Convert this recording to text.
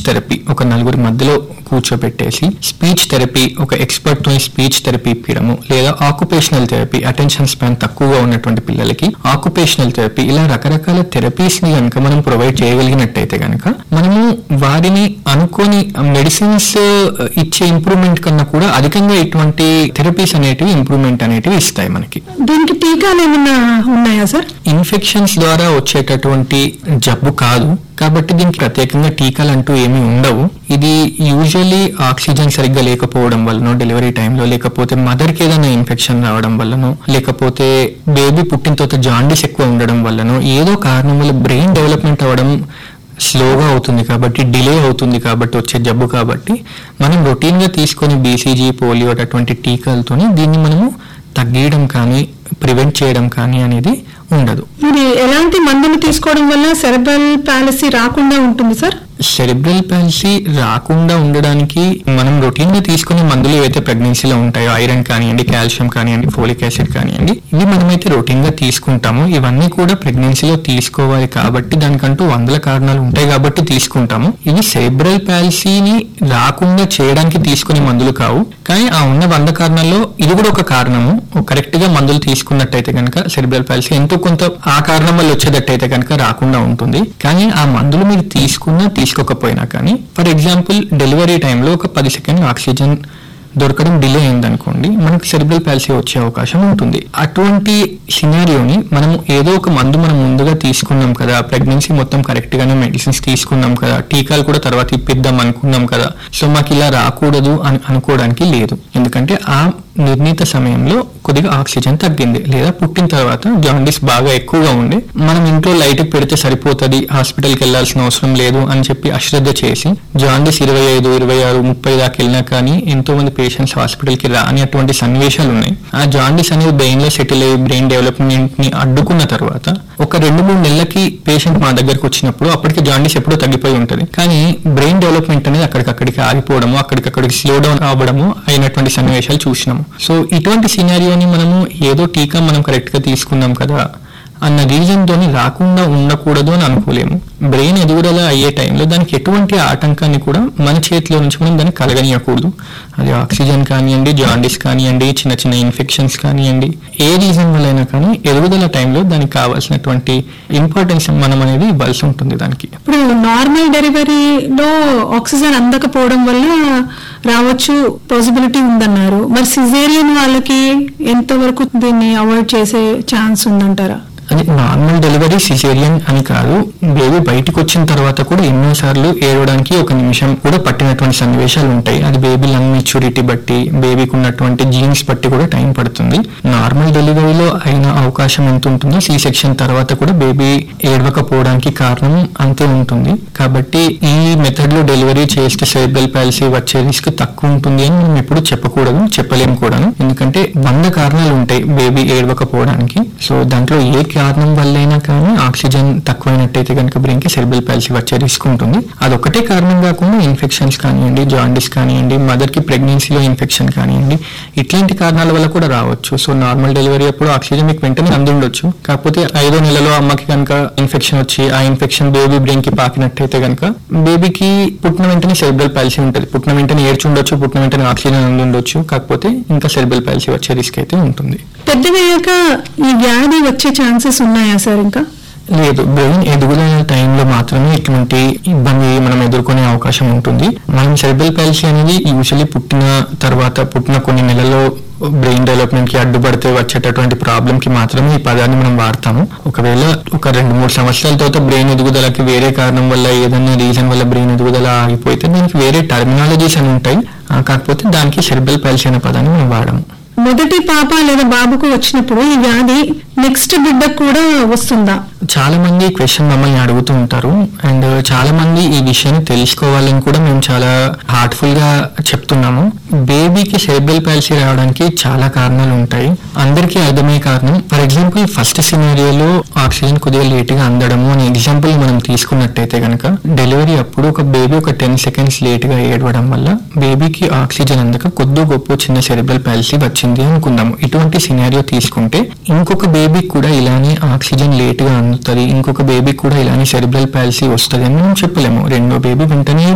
therapy ఒక నలుగురి మధ్యలో కూర్చోబెట్టేసి స్పీచ్ థెరపీ ఒక ఎక్స్పర్ట్ తో స్పీచ్ థెరపీ ఇప్పించడము లేదా ఆక్యుపేషనల్ థెరపీ అటెన్షన్ స్పాన్ తక్కువగా ఉన్నటువంటి పిల్లలకి ఆక్యుపేషనల్ థెరపీ ఇలా రకరకాల థెరపీస్ ని కనుక మనం ప్రొవైడ్ చేయగలిగినట్టయితే కనుక మనము వారిని అనుకోని మెడిసిన్స్ ఇచ్చే ఇంప్రూవ్మెంట్ కన్నా కూడా అధికంగా ఇటువంటి థెరపీస్ అనేటివి ఇంప్రూవ్మెంట్ అనేటివి ఇస్తాయి మనకి దీనికి టీకాలు ఏమైనా ఉన్నాయా సార్ ఇన్ఫెక్షన్స్ ద్వారా వచ్చేటటువంటి జబ్బు కాదు కాబట్టి దీనికి ప్రత్యేకంగా టీకాలు అంటూ ఏమీ ఉండవు ఇది యూజువల్లీ ఆక్సిజన్ సరిగ్గా లేకపోవడం వల్లనో డెలివరీ టైంలో లేకపోతే మదర్ కి ఏదైనా ఇన్ఫెక్షన్ రావడం వల్లనో లేకపోతే బేబీ పుట్టిన తర్వాత జాండీస్ ఎక్కువ ఉండడం వల్లనో ఏదో కారణం వల్ల బ్రెయిన్ డెవలప్మెంట్ అవ్వడం స్లోగా అవుతుంది కాబట్టి డిలే అవుతుంది కాబట్టి వచ్చే జబ్బు కాబట్టి మనం రొటీన్ గా తీసుకొని బీసీజీ పోలియో అటువంటి టీకాలతోని దీన్ని మనము తగ్గించడం కానీ ప్రివెంట్ చేయడం కానీ అనేది ఉండదు మరి ఎలాంటి మందులు తీసుకోవడం వల్ల సెరబ్రల్ పాలసీ రాకుండా ఉంటుంది సార్ సెరిబ్రల్ పాలసీ రాకుండా ఉండడానికి మనం రొటీన్ గా తీసుకునే మందులు ఏవైతే ప్రెగ్నెన్సీలో ఉంటాయో ఐరన్ కానివ్వండి కాల్షియం కానివ్వండి ఫోలిక్ యాసిడ్ కానివ్వండి ఇవి మనమైతే రొటీన్ గా తీసుకుంటాము ఇవన్నీ కూడా ప్రెగ్నెన్సీలో తీసుకోవాలి కాబట్టి దానికంటూ వందల కారణాలు ఉంటాయి కాబట్టి తీసుకుంటాము ఇవి సెరిబ్రల్ పాలసీని రాకుండా చేయడానికి తీసుకునే మందులు కావు కానీ ఆ ఉన్న వంద కారణాల్లో ఇది కూడా ఒక కారణము కరెక్ట్ గా మందులు తీసుకున్నట్టయితే కనుక సెరిబ్రల్ పాలసీ ఎంతో కొంత ఆ కారణం వల్ల వచ్చేటట్టయితే కనుక రాకుండా ఉంటుంది కానీ ఆ మందులు మీరు తీసుకున్నా తీసుకోకపోయినా కానీ ఫర్ ఎగ్జాంపుల్ డెలివరీ టైంలో ఒక పది సెకండ్ ఆక్సిజన్ దొరకడం డిలే అయిందనుకోండి మనకు సెరిబ్రల్ పాలసీ వచ్చే అవకాశం ఉంటుంది అటువంటి సినారియోని మనం ఏదో ఒక మందు మనం ముందుగా తీసుకున్నాం కదా ప్రెగ్నెన్సీ మొత్తం కరెక్ట్ గానే మెడిసిన్స్ తీసుకున్నాం కదా టీకాలు కూడా తర్వాత ఇప్పిద్దాం అనుకున్నాం కదా సో మాకు ఇలా రాకూడదు అని అనుకోవడానికి లేదు ఎందుకంటే ఆ నిర్ణీత సమయంలో కొద్దిగా ఆక్సిజన్ తగ్గింది లేదా పుట్టిన తర్వాత జాండీస్ బాగా ఎక్కువగా ఉండి మనం ఇంట్లో లైట్ పెడితే సరిపోతుంది హాస్పిటల్కి వెళ్లాల్సిన అవసరం లేదు అని చెప్పి అశ్రద్ధ చేసి జాండీస్ ఇరవై ఐదు ఇరవై ఆరు ముప్పై దాకా వెళ్ళినా కానీ ఎంతో మంది పేషెంట్స్ హాస్పిటల్కి రాని అటువంటి సన్నివేశాలు ఉన్నాయి ఆ జాండీస్ అనేది బ్రెయిన్ లో సెటిల్ అయ్యి బ్రెయిన్ డెవలప్మెంట్ ని అడ్డుకున్న తర్వాత ఒక రెండు మూడు నెలలకి పేషెంట్ మా దగ్గరకు వచ్చినప్పుడు అప్పటికి జాండీస్ ఎప్పుడో తగ్గిపోయి ఉంటుంది కానీ బ్రెయిన్ డెవలప్మెంట్ అనేది అక్కడికక్కడికి ఆగిపోవడము అక్కడికక్కడికి స్లో డౌన్ అవ్వడము అయినటువంటి సన్నివేశాలు చూసినాము సో ఇటువంటి సినారియోని మనము ఏదో టీకా మనం కరెక్ట్ గా తీసుకున్నాం కదా అన్న రీజన్ తోని రాకుండా ఉండకూడదు అని అనుకోలేము బ్రెయిన్ ఎదుగుదల అయ్యే టైంలో దానికి ఎటువంటి ఆటంకాన్ని కూడా మన చేతిలో నుంచి మనం దాన్ని కలగనీయకూడదు అది ఆక్సిజన్ కానివ్వండి జాండీస్ కానివ్వండి చిన్న చిన్న ఇన్ఫెక్షన్స్ కానివ్వండి ఏ రీజన్ వల్ల అయినా కానీ ఎదుగుదల టైంలో దానికి కావాల్సినటువంటి ఇంపార్టెన్స్ మనం అనేది ఇవ్వాల్సి ఉంటుంది దానికి ఇప్పుడు నార్మల్ డెలివరీలో ఆక్సిజన్ అందకపోవడం వల్ల రావచ్చు పాసిబిలిటీ ఉందన్నారు మరి సిజేరియన్ వాళ్ళకి ఎంతవరకు దీన్ని అవాయిడ్ చేసే ఛాన్స్ ఉందంటారా అది నార్మల్ డెలివరీ సిజేరియన్ అని కాదు బేబీ బయటకు వచ్చిన తర్వాత కూడా ఎన్నో సార్లు ఏడవడానికి ఒక నిమిషం కూడా పట్టినటువంటి సన్నివేశాలు ఉంటాయి అది బేబీ లంగ్ మెచ్యూరిటీ బట్టి బేబీకి ఉన్నటువంటి జీన్స్ బట్టి కూడా టైం పడుతుంది నార్మల్ డెలివరీలో అయిన అవకాశం ఎంత ఉంటుందో సి సెక్షన్ తర్వాత కూడా బేబీ ఏడవకపోవడానికి కారణం అంతే ఉంటుంది కాబట్టి ఈ మెథడ్ లో డెలివరీ చేస్తే సెరిబ్రల్ పాలసీ వచ్చే రిస్క్ తక్కువ ఉంటుంది అని మనం ఎప్పుడు చెప్పకూడదు చెప్పలేము కూడాను ఎందుకంటే వంద కారణాలు ఉంటాయి బేబీ ఏడవకపోవడానికి సో దాంట్లో ఏ కారణం వల్లైనా కానీ ఆక్సిజన్ తక్కువైనట్టయితే కనుక బ్రెయిన్ కి సెరిబ్రల్ పాలసీ వచ్చే రిస్క్ ఉంటుంది అదొకటే కారణం కాకుండా ఇన్ఫెక్షన్స్ కానివ్వండి జాండిస్ కానివ్వండి మదర్ కి ప్రెగ్నెన్సీలో ఇన్ఫెక్షన్ కానివ్వండి ఇట్లాంటి కారణాల వల్ల కూడా రావచ్చు సో నార్మల్ డెలివరీ అప్పుడు ఆక్సిజన్ మీకు వెంటనే అందుండొచ్చు కాకపోతే ఐదో నెలలో అమ్మకి కనుక ఇన్ఫెక్షన్ వచ్చి ఆ ఇన్ఫెక్షన్ బేబీ బ్రెయిన్ కి పాకినట్టయితే కనుక బేబీకి పుట్టిన వెంటనే సెరిబ్రల్ పాలసీ ఉంటుంది పుట్టిన వెంటనే ఏడ్చుండొచ్చు పుట్టిన వెంటనే ఆక్సిజన్ అందుండొచ్చు కాకపోతే ఇంకా సెరిబ్రల్ పాలసీ వచ్చే రిస్క్ అయితే ఉంటుంది పెద్దదయ్యాక ఈ వ్యాధి వచ్చే ఛాన్సెస్ ఉన్నాయా సార్ ఇంకా లేదు బ్రెయిన్ ఎదుగుదల టైంలో మాత్రమే ఇటువంటి ఇబ్బంది మనం ఎదుర్కొనే అవకాశం ఉంటుంది మనం సెరిబ్రల్ పాలసీ అనేది యూజువల్లీ పుట్టిన తర్వాత పుట్టిన కొన్ని నెలల్లో బ్రెయిన్ డెవలప్మెంట్ కి అడ్డుపడితే వచ్చేటటువంటి ప్రాబ్లం కి మాత్రమే ఈ పదాన్ని మనం వాడతాము ఒకవేళ ఒక రెండు మూడు సంవత్సరాల తర్వాత బ్రెయిన్ ఎదుగుదలకి వేరే కారణం వల్ల ఏదైనా రీజన్ వల్ల బ్రెయిన్ ఎదుగుదల ఆగిపోతే దానికి వేరే టర్మినాలజీస్ అని ఉంటాయి ఆ, కాకపోతే దానికి సెరిబ్రల్ పాలసీ అనే పదాన్ని మనం వాడము మొదటి పాప లేదా బాబుకు వచ్చినప్పుడు ఈ వ్యాధి నెక్స్ట్ బిడ్డకు కూడా వస్తుందా చాలా మంది క్వశ్చన్ మమ్మల్ని అడుగుతూ ఉంటారు అండ్ చాలా మంది ఈ విషయాన్ని తెలుసుకోవాలని కూడా మేము చాలా హార్ట్ఫుల్ గా చెప్తున్నాము బేబీకి సెరిబ్రల్ పాలసీ రావడానికి చాలా కారణాలు ఉంటాయి అందరికీ అర్థమయ్యే కారణం ఫర్ ఎగ్జాంపుల్ ఫస్ట్ సినారియోలో ఆక్సిజన్ కొద్దిగా లేట్ గా అందడము అనే ఎగ్జాంపుల్ మనం తీసుకున్నట్టయితే కనుక డెలివరీ అప్పుడు ఒక బేబీ ఒక టెన్ సెకండ్స్ లేట్ గా ఏడవడం వల్ల బేబీకి ఆక్సిజన్ అందక కొద్ది గొప్ప చిన్న సెరిబ్రల్ పాలసీ వచ్చింది అనుకుందాము ఇటువంటి సినారియో తీసుకుంటే ఇంకొక బేబీ కూడా ఇలానే ఆక్సిజన్ లేట్ గా అందుతుంది ఇంకొక బేబీ కూడా ఇలానే సెరిబ్రల్ పాలసీ వస్తుంది అని మనం చెప్పలేము రెండో బేబీ వెంటనే